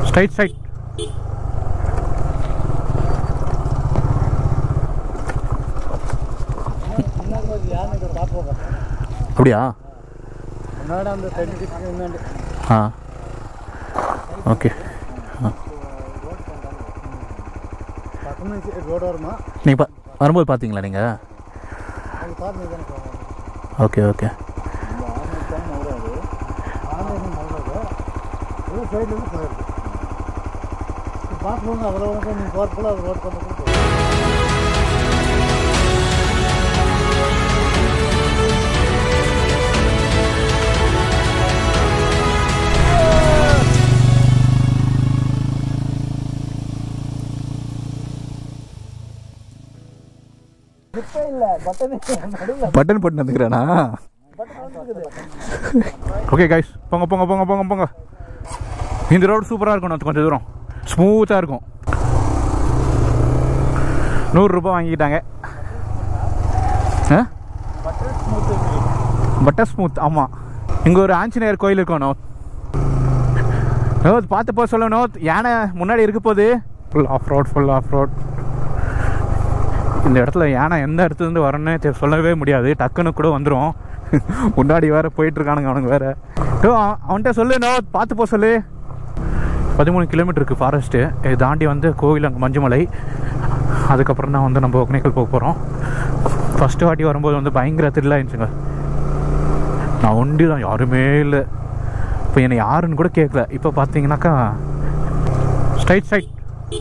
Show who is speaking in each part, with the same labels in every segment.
Speaker 1: straight side
Speaker 2: யானை பார்ப்போம்
Speaker 1: அப்படியா
Speaker 2: முன்னாடி அந்த தண்ணி முன்னாடி
Speaker 1: ஆ ஓகே
Speaker 2: பக்கம் ரோடு வருமா
Speaker 1: நீங்கள் பா வரும்போது பார்த்தீங்களா நீங்கள்
Speaker 2: அது பார்த்து தானே போகணும்
Speaker 1: ஓகே ஓகே
Speaker 2: ஆன்லைன் நல்லது இது சைட்லேருந்து போயிருக்கு பார்த்து போங்க அதில் வந்து நீங்கள் போகிறப்பல அது ரோட் கொண்டு போய் இப்போ இல்லை பட்டனே நடுவில்
Speaker 1: பட்டன் போட்டு வந்துக்கிறேனா ஓகே கைஸ் போங்க போங்க போங்க போங்க போங்க இந்த ரோடு சூப்பராக இருக்கும் நான் கொஞ்சம் தூரம் ஸ்மூத்தாக இருக்கும் நூறுரூபா வாங்கிக்கிட்டாங்க ஆ
Speaker 2: பட்டன் ஸ்மூத்து
Speaker 1: பட்டர் ஸ்மூத் ஆமாம் இங்கே ஒரு ஆஞ்சநேயர் கோயில் இருக்கும் நோத் நோத் பார்த்து போக சொல்ல நோத் யானை முன்னாடி இருக்க போகுது full off road full off road இந்த இடத்துல யானை எந்த இடத்துலேருந்து வரணும்னே தெ- சொல்லவே முடியாது டக்குன்னு கூட வந்துடும் முன்னாடி வேற போயிட்டு இருக்கானுங்க அவனுங்க வேற டோ அவன்- அவன்கிட்ட சொல்லு நோத் பார்த்து போக சொல்லு பதிமூணு கிலோமீட்டர் இருக்குது ஃபாரஸ்ட்டு இதை தாண்டி வந்து கோவில் அங்கே மஞ்சுமலை அதுக்கப்புறம் தான் வந்து நம்ம ஒகேனக்கல் போக போகிறோம் ஃபஸ்ட்டு வாட்டி வரும்போது வந்து பயங்கர த்ரில்லாக இருந்துச்சுங்க நான் ஒண்டி தான் யாருமே இல்லை இப்போ என்னை யாருன்னு கூட கேட்கல இப்போ பார்த்தீங்கன்னாக்கா ஸ்ட்ரைட் சைட்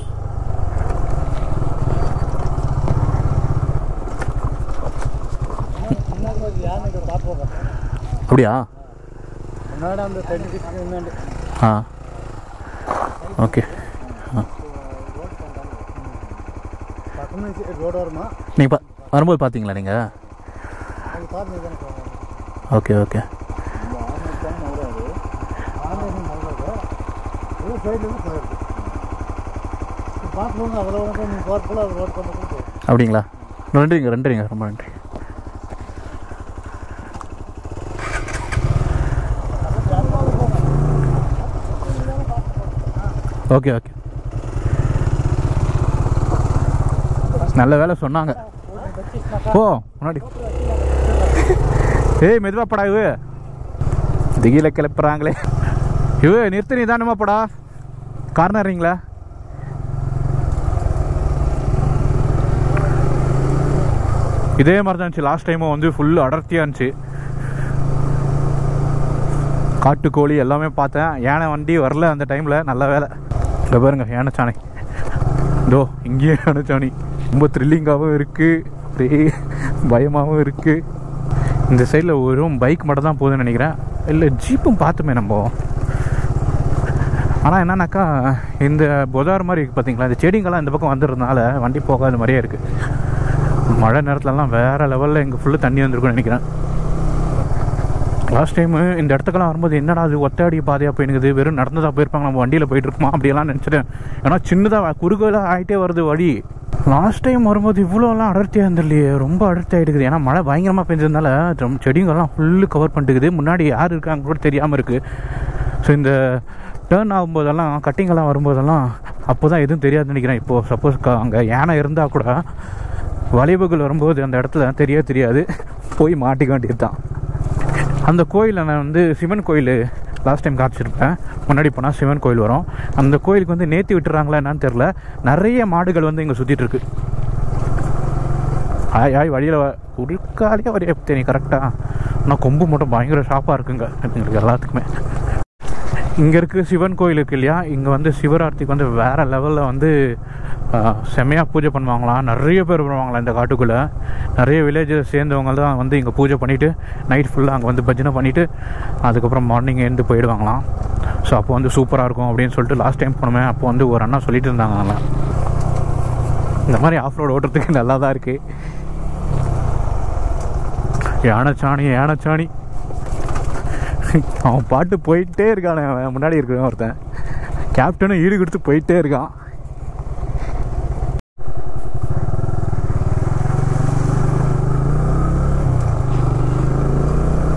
Speaker 2: முன்னாடி ஒரு யானை பார்ப்போம்
Speaker 1: அப்படியா
Speaker 2: முன்னாடி அந்த தண்ணி முன்னாடி
Speaker 1: ஆ ஓகே
Speaker 2: பக்கம் ரோடு வருமா
Speaker 1: நீங்கள் பா வரும்போது பார்த்தீங்களா நீங்கள்
Speaker 2: அது பார்த்து தானே போகணும்
Speaker 1: ஓகே ஓகே
Speaker 2: ஆன்லைன் நல்லது இது சைட்லேருந்து போயிருக்கு பார்த்து போங்க அதில் வந்து நீங்கள் போகிறப்பல அது ரோட் கொண்டு போய்
Speaker 1: அப்படிங்களா நன்றிங்க நன்றிங்க ரொம்ப நன்றி ஓகே ஓகே நல்ல வேலை சொன்னாங்க போ முன்னாடி ஏய் மெதுவா படா இவு திகில கிளப்புறாங்களே இவு நிறுத்தி நிதானமா படா கார்னரிங்களா இதே மாதிரி தான் இருந்துச்சு லாஸ்ட் டைமும் வந்து ஃபுல் அடர்த்தியாக இருந்துச்சு காட்டுக்கோழி எல்லாமே பார்த்தேன் யானை வண்டி வரல அந்த டைமில் நல்ல வேலை இங்கே பாருங்க யானை சாணை இதோ இங்கேயே யானை சாணி ரொம்ப த்ரில்லிங்காகவும் இருக்குது ஒரே பயமாகவும் இருக்குது இந்த சைடில் வெறும் பைக் மட்டும் தான் போகுதுன்னு நினைக்கிறேன் இல்லை ஜீப்பும் பார்த்துமே நம்ம ஆனால் என்னன்னாக்கா இந்த புதார் மாதிரி இருக்குது பார்த்தீங்களா இந்த செடிங்கெல்லாம் இந்த பக்கம் வந்துடுறதுனால வண்டி போகாத மாதிரியே இருக்குது மழை நேரத்துலலாம் வேறு லெவலில் இங்கே ஃபுல்லு தண்ணி வந்திருக்கும்னு நினைக்கிறேன் லாஸ்ட் டைமு இந்த இடத்துக்கெல்லாம் வரும்போது என்னடா அது ஒத்தடி பாதையாக போயினுக்குது வெறும் நடந்ததாக போயிருப்பாங்க நம்ம வண்டியில் போயிட்டு இருக்குமா அப்படியெல்லாம் நினச்சிட்டேன் ஏன்னா சின்னதாக குறுகலாக ஆகிட்டே வருது வழி லாஸ்ட் டைம் வரும்போது இவ்வளோலாம் அடர்த்தியாக இருந்தில்லையே ரொம்ப அடர்த்தி ஆகிடுக்குது ஏன்னா மழை பயங்கரமாக பெஞ்சதுனால ரொம்ப செடிங்கெல்லாம் ஃபுல்லு கவர் பண்ணிட்டுக்குது முன்னாடி யார் இருக்காங்க கூட தெரியாமல் இருக்குது ஸோ இந்த டேர்ன் ஆகும்போதெல்லாம் கட்டிங்கெல்லாம் வரும்போதெல்லாம் அப்போ தான் எதுவும் தெரியாதுன்னு நினைக்கிறேன் இப்போது சப்போஸ் அங்கே யானை இருந்தால் கூட வளைவுகள் வரும்போது அந்த இடத்துல தெரிய தெரியாது போய் மாட்டிக்க வேண்டியது தான் அந்த கோயிலில் நான் வந்து சிவன் கோயில் லாஸ்ட் டைம் காமிச்சிருப்பேன் முன்னாடி போனால் சிவன் கோயில் வரும் அந்த கோயிலுக்கு வந்து நேத்தி விட்டுறாங்களா என்னன்னு தெரில நிறைய மாடுகள் வந்து இங்கே சுற்றிட்டு இருக்கு ஆய் ஆய் வழியில் குறுக்காலே வரைய தெரியும் கரெக்டாக ஆனால் கொம்பு மட்டும் பயங்கர ஷாப்பாக இருக்குங்க எங்களுக்கு எல்லாத்துக்குமே இங்கே இருக்க சிவன் கோயில் இருக்கு இல்லையா இங்கே வந்து சிவராத்திரிக்கு வந்து வேறு லெவலில் வந்து செம்மையாக பூஜை பண்ணுவாங்களாம் நிறைய பேர் வருவாங்களாம் இந்த காட்டுக்குள்ளே நிறைய வில்லேஜஸ் சேர்ந்தவங்க தான் வந்து இங்கே பூஜை பண்ணிவிட்டு நைட் ஃபுல்லாக அங்கே வந்து பஜனை பண்ணிவிட்டு அதுக்கப்புறம் மார்னிங் எழுந்து போயிடுவாங்களாம் ஸோ அப்போ வந்து சூப்பராக இருக்கும் அப்படின்னு சொல்லிட்டு லாஸ்ட் டைம் போனோமே அப்போ வந்து ஒரு அண்ணா சொல்லிட்டு இருந்தாங்க இந்த மாதிரி ஆஃப் ரோடு ஓட்டுறதுக்கு நல்லா தான் இருக்குது யானைச்சாணி யானைச்சாணி அவன் பாட்டு போயிட்டே இருக்கானே அவன் முன்னாடி இருக்கிறவன் ஒருத்தன் கேப்டனும் ஈடு கொடுத்து போயிட்டே இருக்கான்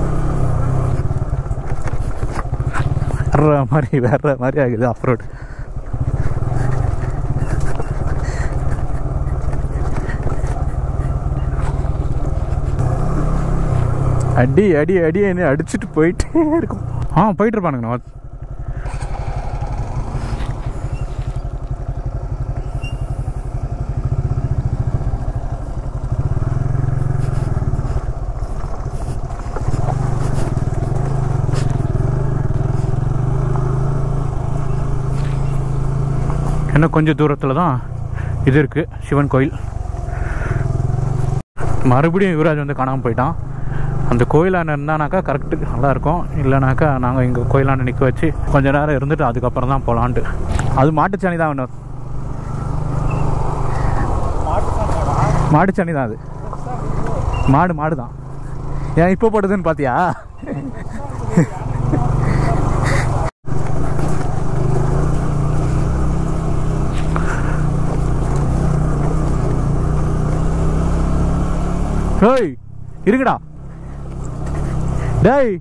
Speaker 1: வேற மாதிரி வேற மாதிரி ஆகுது ஆஃப் ரோடு அடி அடி அடி என்ன அடிச்சுட்டு போயிட்டே இருக்கும் ஆ போயிட்டு இருப்பானுங்கண்ணா இன்னும் கொஞ்சம் தூரத்தில் தான் இது இருக்குது சிவன் கோயில் மறுபடியும் யுவராஜ் வந்து காணாமல் போயிட்டான் அந்த கோயிலாண்ட இருந்தானாக்கா கரெக்டு நல்லாயிருக்கும் இல்லைனாக்கா நாங்கள் இங்கே கோயிலாண்ட நிற்க வச்சு கொஞ்ச நேரம் இருந்துட்டு அதுக்கப்புறம் தான் போகலான்ட்டு அது மாட்டுச்சாணி தான் இன்னும் மாட்டுச்சாணி தான் அது மாடு மாடு தான் ஏன் இப்போ போடுதுன்னு பார்த்தியா ஹேய் இருங்கடா டேய்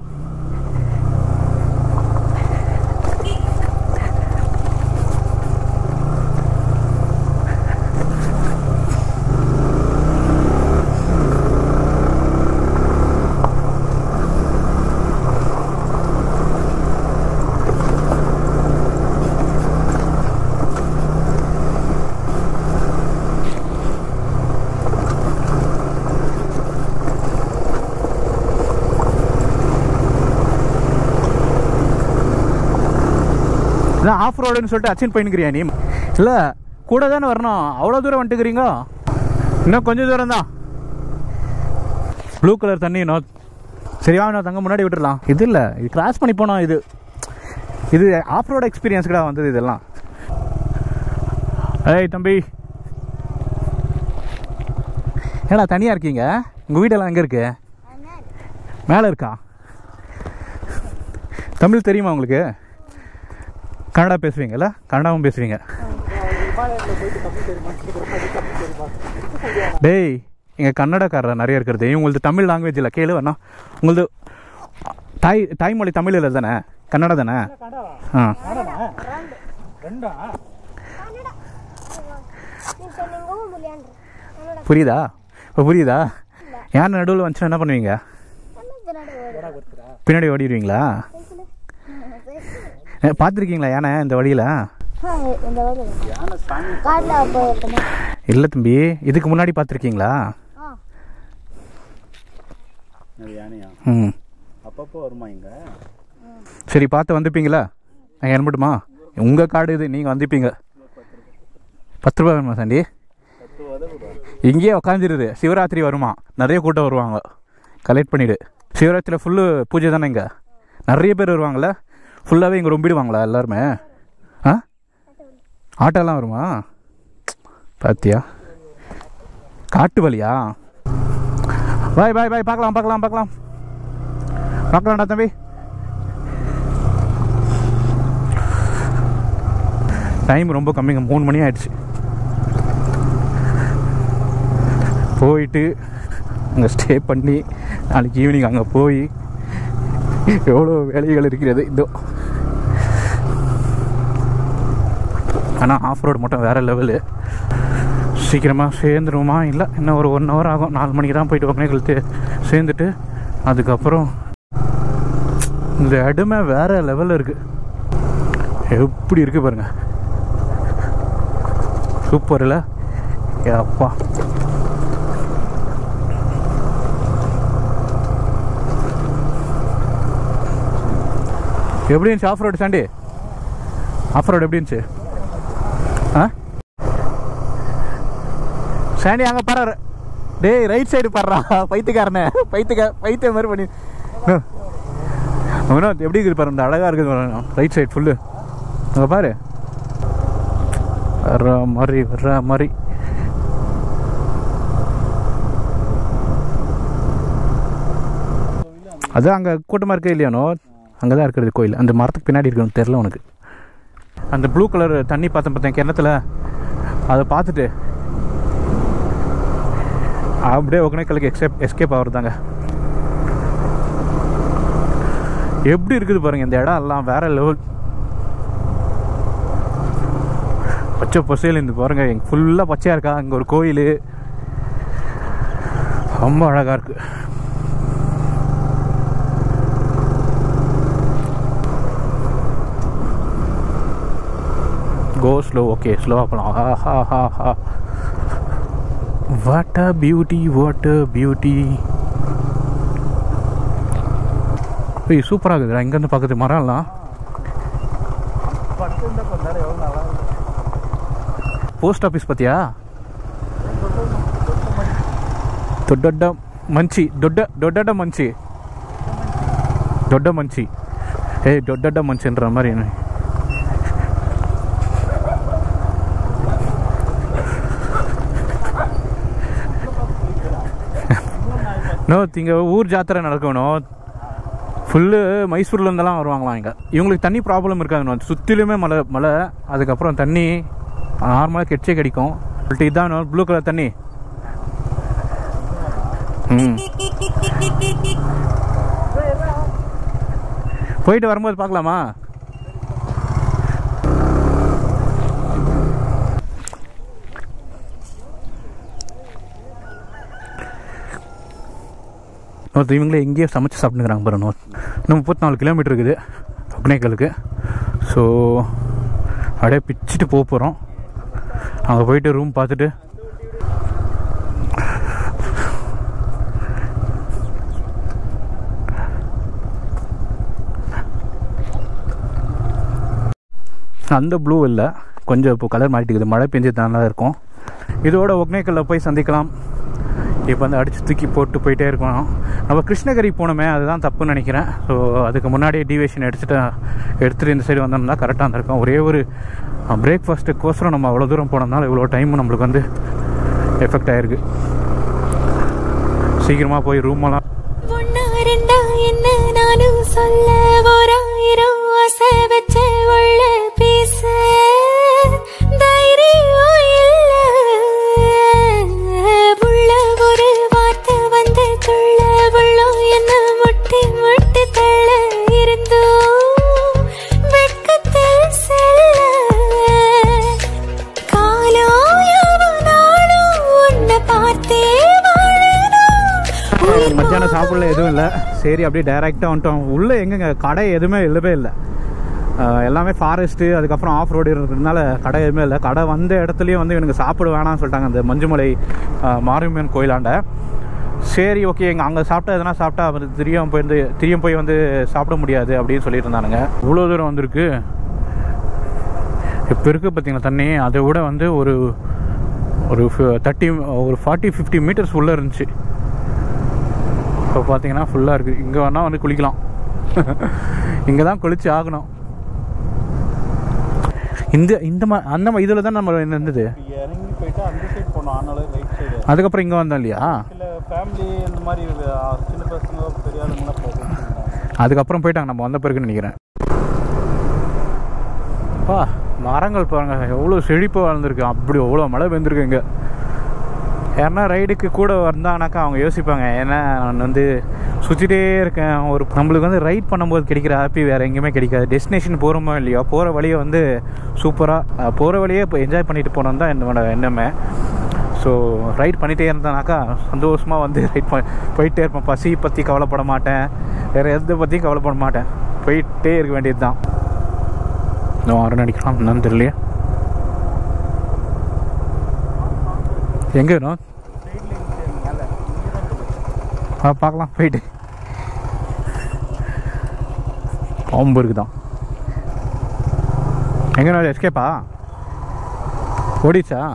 Speaker 1: இதான் ஆஃப் ரோடுன்னு சொல்லிட்டு அச்சின் போயின்னுக்கிறியா நீ இல்லை கூட தானே வரணும் அவ்வளோ தூரம் வந்துட்டுக்கிறீங்க இன்னும் கொஞ்சம் தூரம் தான் ப்ளூ கலர் தண்ணி நோ சரி வாங்க நான் தங்க முன்னாடி விட்டுடலாம் இது இல்லை இது கிராஸ் பண்ணி போனோம் இது இது ஆஃப் ரோடு எக்ஸ்பீரியன்ஸ்க்குடா வந்தது இதெல்லாம் ஏய் தம்பி ஏடா தனியாக இருக்கீங்க உங்கள் வீடெல்லாம் எங்கே இருக்கு மேலே இருக்கா தமிழ் தெரியுமா உங்களுக்கு கன்னடா பேசுவீங்கல்ல கன்னடாவும் பேசுவீங்க டேய் இங்கே கன்னடக்காரர் நிறைய இருக்கிறது உங்களது தமிழ் லாங்குவேஜ் இல்லை கேளு வேணா உங்களது தாய் தாய்மொழி தமிழ் இல்லை தானே கன்னடா தானே ஆ
Speaker 2: ரெண்டா
Speaker 1: புரியுதா இப்போ புரியுதா யார் நடுவில் வந்துச்சுன்னா என்ன பண்ணுவீங்க பின்னாடி ஓடிடுவீங்களா பார்த்துருக்கீங்களா யானை இந்த வழியில்
Speaker 3: காட்டில் போயிருக்கோமா
Speaker 1: இல்லை தம்பி இதுக்கு முன்னாடி பார்த்துருக்கீங்களா
Speaker 3: ஆ
Speaker 2: அது யானையா
Speaker 1: ம்
Speaker 2: அப்பப்போ வருமா இங்க
Speaker 1: சரி பார்த்து வந்துப்பீங்களா நான் அனுப்பட்டுமா உங்கள் காடு இது நீங்கள் வந்துப்பீங்க பத்து ரூபா வேணுமா சாண்டி
Speaker 2: பத்து உதவுடா
Speaker 1: இங்கேயே உக்காந்துருது சிவராத்திரி வருமா நிறைய கூட்டம் வருவாங்க கலெக்ட் பண்ணிவிடு சிவராத்திரியில் ஃபுல்லு பூஜை தானே இங்கே நிறைய பேர் வருவாங்கள்ல ஃபுல்லாகவே இங்கே ரொம்பிடுவாங்களா எல்லாருமே ஆ ஆட்டோலாம் வருமா பாத்தியா காட்டு வழியா பாய் பாய் பாய் பார்க்கலாம் பார்க்கலாம் பார்க்கலாம் பார்க்கலாம்டா தம்பி டைம் ரொம்ப கம்மிங்க மூணு மணி ஆயிடுச்சு போயிட்டு அங்கே ஸ்டே பண்ணி நாளைக்கு ஈவினிங் அங்கே போய் எவ்வளோ வேலைகள் இருக்கிறது இதோ ஆனால் ஆஃப் ரோடு மட்டும் வேறு லெவலு சீக்கிரமாக சேர்ந்துருவோமா இல்லை இன்னும் ஒரு ஒன் ஹவர் ஆகும் நாலு மணிக்கு தான் போயிட்டு ஒன்றே கழுத்து சேர்ந்துட்டு அதுக்கப்புறம் இந்த இடமே வேறு லெவலில் இருக்குது எப்படி இருக்குது பாருங்க சூப்பர் இல்லை அப்பா எப்படி இருந்துச்சு off road sandy off road எப்படி இருந்துச்சு ஆ சாண்டி அங்கே பாரு டேய் ரைட் சைடு பாடுறா பைத்துக்காரனே பைத்துக்க பைத்திய மாதிரி பண்ணி அவனா எப்படி இருக்குது பாரு இந்த அழகாக இருக்குது ரைட் சைடு ஃபுல்லு அங்கே பாரு வர்ற மாதிரி வர்ற மாதிரி அதான் அங்கே கூட்டமாக இருக்கே இல்லையானோ அங்கே தான் இருக்கிறது கோயில் அந்த மரத்துக்கு பின்னாடி இருக்கணும் தெரில உனக்கு அந்த ப்ளூ கலர் தண்ணி பார்த்தேன் பார்த்தேன் கிணத்துல அதை பார்த்துட்டு அப்படியே ஒகேனக்கலுக்கு எக்ஸெப் எஸ்கேப் ஆகுறதாங்க எப்படி இருக்குது பாருங்க இந்த இடம் எல்லாம் வேற லெவல் பச்சை பசையில் இருந்து பாருங்க எங்க ஃபுல்லாக பச்சையாக இருக்கா இங்கே ஒரு கோயில் ரொம்ப அழகாக இருக்குது கோ ஸ்லோ ஓகே ஸ்லோவாக போகலாம் ஆஹா ஹா ஹா what a beauty what a beauty ஏய் சூப்பராக இருக்குதுடா இங்கேருந்து பார்க்குறது மரம்லாம்
Speaker 2: பட்டு இருந்தால் கொஞ்ச நேரம் எவ்வளோ நல்லா இருக்கும்
Speaker 1: போஸ்ட் ஆஃபீஸ் பார்த்தியா ದೊಡ್ಡ ಮಂಚಿ ದೊಡ್ಡ ದೊಡ್ಡ ಮಂಚಿ ದೊಡ್ಡ ಮಂಚಿ ಏ ದೊಡ್ಡ ಮಂಚಿன்ற மாதிரி என்ன நோ இங்கே ஊர் ஜாத்திரை நடக்கணும் ஃபுல்லு மைசூர்லேருந்தெல்லாம் வருவாங்களாம் இங்கே இவங்களுக்கு தண்ணி ப்ராப்ளம் இருக்காதுன்னு சுற்றிலுமே மலை மலை அதுக்கப்புறம் தண்ணி நார்மலாக கெச்சே கிடைக்கும் இதான் ப்ளூ கலர் தண்ணி ம் போயிட்டு வரும்போது பார்க்கலாமா ஒருத்தர் இவங்களே எங்கேயோ சமைச்சு சாப்பிட்டுக்கிறாங்க பாருங்க இன்னும் முப்பத்தி நாலு கிலோமீட்டர் இருக்குது ஒகேனக்கலுக்கு ஸோ அப்படியே பிச்சுட்டு போக போகிறோம் அங்கே போயிட்டு ரூம் பார்த்துட்டு அந்த ப்ளூ இல்லை கொஞ்சம் இப்போ கலர் மாறிட்டுக்குது மழை பெஞ்சது நல்லா இருக்கும் இதோட ஒகேனக்கல்ல போய் சந்திக்கலாம் இப்போ வந்து அடிச்சு தூக்கி போட்டு போயிட்டே இருக்கணும் நம்ம கிருஷ்ணகிரி போனோமே அதுதான் தப்புன்னு நினைக்கிறேன் ஸோ அதுக்கு முன்னாடியே டிவியேஷன் எடுத்துட்டு எடுத்துகிட்டு இந்த சைடு வந்தோம்னா கரெக்டாக இருந்திருக்கும் ஒரே ஒரு பிரேக்ஃபாஸ்ட்டுக்கோசரம் நம்ம அவ்வளோ தூரம் போனதுனால இவ்வளோ டைம் நம்மளுக்கு வந்து எஃபெக்ட் ஆயிருக்கு சீக்கிரமாக போய் ரூமெல்லாம்
Speaker 3: ஒன்னா ரெண்டா என்ன நானும் சொல்ல ஓராயிரம் ஆசை வச்ச உள்ள பேச தைரியம் இல்ல உள்ள ஒரு வார்த்தை வந்து சொல்ல உள்ளம் என்ன முட்டி முட்டி தள்ள இருந்தோ வெட்கத்தில் செல்ல காலோ நாளும் உன்னை பார்த்தே வாழணும்
Speaker 1: மத்தியானம் சாப்பிடல எதுவும் இல்லை சரி அப்படியே டைரெக்டாக வந்துட்டோம் உள்ளே எங்கங்க கடை எதுவுமே இல்லவே இல்லை ஆஹ் எல்லாமே ஃபாரஸ்ட்டு அதுக்கப்புறம் ஆஃப் ரோடு இருக்கிறதுனால கடை எதுவுமே இல்லை கடை வந்த இடத்துலையும் வந்து எனக்கு சாப்பிட வேணாம்னு சொல்லிட்டாங்க அந்த மஞ்சுமலை ஆஹ் மாரியம்மன் கோயிலாண்ட சரி ஓகே எங்கள் அங்கே சாப்பிட்டா எதனா சாப்பிட்டா அவர் திரியும் போயிருந்து திரியும் போய் வந்து சாப்பிட முடியாது அப்படின்னு சொல்லிட்டு இருந்தானுங்க இவ்வளோ தூரம் வந்திருக்கு இப்போ இருக்குது பார்த்தீங்களா தண்ணி அதை விட வந்து ஒரு ஒரு தேர்ட்டி ஒரு ஃபார்ட்டி ஃபிஃப்டி மீட்டர்ஸ் உள்ளே இருந்துச்சு இப்போ பார்த்தீங்கன்னா ஃபுல்லாக இருக்குது இங்கே வேணால் வந்து குளிக்கலாம் இங்கே தான் குளிச்சு ஆகணும் இந்த இந்த மா அந்த மா இதில் தான் நம்ம இருந்தது
Speaker 2: இறங்கி போயிட்டு அந்த சைடு போனோம் ஆனாலும் ரைட் சைடு
Speaker 1: அதுக்கப்புறம் இங்கே வந்தோம் இல்லையா
Speaker 2: சில ஃபேமிலி இந்த மாதிரி அஹ், சின்ன பசங்க பெரிய ஆளுங்களாம் போகும்
Speaker 1: அதுக்கப்புறம் போயிட்டாங்க நம்ம வந்த பிறகுன்னு நினைக்கிறேன் பா மரங்கள் பாருங்க எவ்வளோ செழிப்பாக வளர்ந்துருக்கு அப்படி எவ்வளோ மழை பெஞ்சிருக்கு இங்கே யாருன்னா ரைடுக்கு கூட வந்தாங்கனாக்கா அவங்க யோசிப்பாங்க ஏன்னா நான் வந்து சுற்றிட்டே இருக்கேன் ஒரு நம்மளுக்கு வந்து ரைட் பண்ணும்போது கிடைக்கிற ஹாப்பி வேறு எங்கேயுமே கிடைக்காது டெஸ்டினேஷன் போகிறோமோ இல்லையோ போகிற வழியை வந்து சூப்பராக போகிற வழியே இப்போ என்ஜாய் பண்ணிட்டு போனோம் தான் என்னோட எண்ணமே ஸோ ரைட் பண்ணிகிட்டே இருந்தேனாக்கா சந்தோஷமாக வந்து ரைட் பண்ண போயிட்டே இருப்பேன் பசி பற்றி கவலைப்பட மாட்டேன் வேறு எதை பற்றியும் கவலைப்பட மாட்டேன் போயிட்டே இருக்க வேண்டியது தான் இன்னும் ஆறு அடிக்கலாம் என்னன்னு தெரியலையே எங்கே வேணும் ஆ பார்க்கலாம் போயிட்டு பாம்பு இருக்குதான் எங்கே நான் எஸ்கேப்பா ஓடிச்சா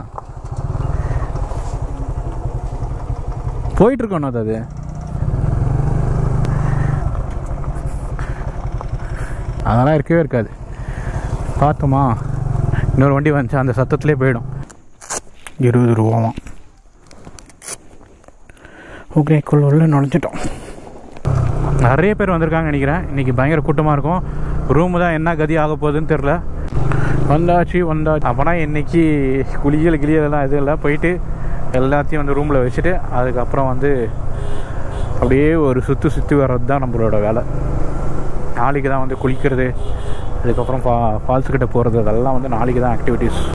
Speaker 1: போயிட்டு இருக்கோம் அது அதெல்லாம் இருக்கவே இருக்காது பார்த்தோமா இன்னொரு வண்டி வந்துச்சு அந்த சத்தத்திலே போயிடும் இருபது ரூபாவாம் ஓகே உள்ள நுழைஞ்சிட்டோம் நிறைய பேர் வந்திருக்காங்க நினைக்கிறேன் இன்றைக்கி பயங்கர கூட்டமாக இருக்கும் ரூமு தான் என்ன கதி ஆக போகுதுன்னு தெரில வந்தாச்சு வந்தாச்சு அப்போனா இன்னைக்கு குளியல் கிளியலாம் எதுவும் இல்லை போயிட்டு எல்லாத்தையும் வந்து ரூமில் வச்சுட்டு அதுக்கப்புறம் வந்து அப்படியே ஒரு சுற்று சுற்றி வர்றது தான் நம்மளோட வேலை நாளைக்கு தான் வந்து குளிக்கிறது அதுக்கப்புறம் ஃபா ஃபால்ஸ் கிட்ட போகிறது அதெல்லாம் வந்து நாளைக்கு தான் ஆக்டிவிட்டீஸ்